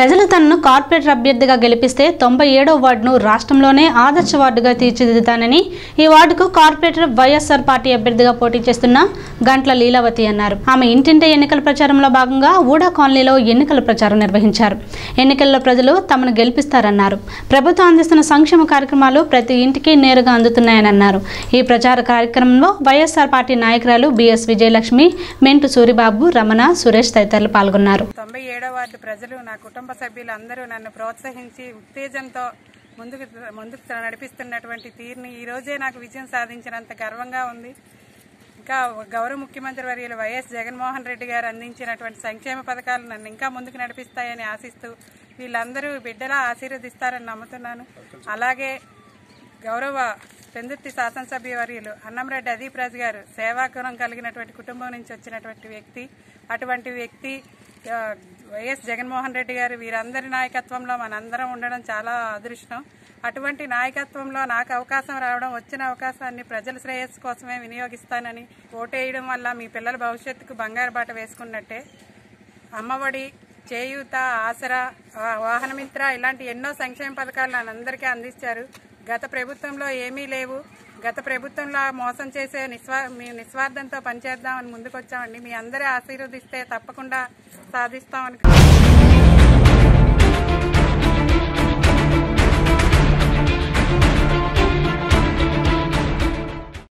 ప్రజలు తనను కార్పొరేటర్ అభ్యర్థిగా గెలిపిస్తే తొంభై ఏడో వార్డును రాష్ట్రంలోనే ఆదర్శ వార్డుగా తీర్చిదిద్దుతానని ఈ వార్డుకు కార్పొరేటర్ వైఎస్ఆర్ పార్టీ అభ్యర్థిగా పోటీ చేస్తున్న గంట్ల లీలావతి అన్నారు ఆమె ఇంటింటి ఎన్నికల ప్రచారంలో భాగంగా ఊడా కాలనీలో ఎన్నికల ప్రచారం నిర్వహించారు ఎన్నికల్లో ప్రజలు తమను గెలిపిస్తారన్నారు ప్రభుత్వం అందిస్తున్న సంక్షేమ కార్యక్రమాలు ప్రతి ఇంటికి నేరుగా అందుతున్నాయని అన్నారు ఈ ప్రచార కార్యక్రమంలో వైఎస్ఆర్ పార్టీ నాయకురాలు బిఎస్ విజయలక్ష్మి మెంటు సూరిబాబు రమణ సురేష్ తదితరులు పాల్గొన్నారు తొంభై ఏడో వార్డు ప్రజలు నా కుటుంబ సభ్యులు అందరూ నన్ను ప్రోత్సహించి ఉత్తేజంతో ముందుకు ముందుకు నడిపిస్తున్నటువంటి తీరుని ఈ రోజే నాకు విజయం సాధించినంత గర్వంగా ఉంది ఇంకా గౌరవ ముఖ్యమంత్రి వర్యులు వైఎస్ జగన్మోహన్ రెడ్డి గారు అందించినటువంటి సంక్షేమ పథకాలు నన్ను ఇంకా ముందుకు నడిపిస్తాయని ఆశిస్తూ వీళ్ళందరూ బిడ్డలా ఆశీర్వదిస్తారని నమ్ముతున్నాను అలాగే గౌరవ పెందుర్తి శాసనసభ్య వర్యులు అన్నంరెడ్డి అదీప్ రాజు గారు సేవాగుణం కలిగినటువంటి కుటుంబం నుంచి వచ్చినటువంటి వ్యక్తి అటువంటి వ్యక్తి ఆ, వైఎస్ జగన్మోహన్ రెడ్డి గారు వీరందరి నాయకత్వంలో మనందరం ఉండడం చాలా అదృష్టం అటువంటి నాయకత్వంలో నాకు అవకాశం రావడం వచ్చిన అవకాశాన్ని ప్రజల శ్రేయస్సు కోసమే వినియోగిస్తానని ఓటేయడం వల్ల మీ పిల్లల భవిష్యత్తుకు బంగారు బాట వేసుకున్నట్టే అమ్మఒడి చేయూత ఆసరా ఆ, వాహనమిత్ర ఇలాంటి ఎన్నో సంక్షేమ పథకాలు నన్నందరికీ అందించారు గత ప్రభుత్వంలో ఏమీ లేవు గత ప్రభుత్వంలో మోసం చేసే నిస్వా మీ నిస్వార్థంతో పనిచేద్దామని ముందుకొచ్చామండి మీ అందరూ ఆశీర్వదిస్తే తప్పకుండా సాధిస్తామని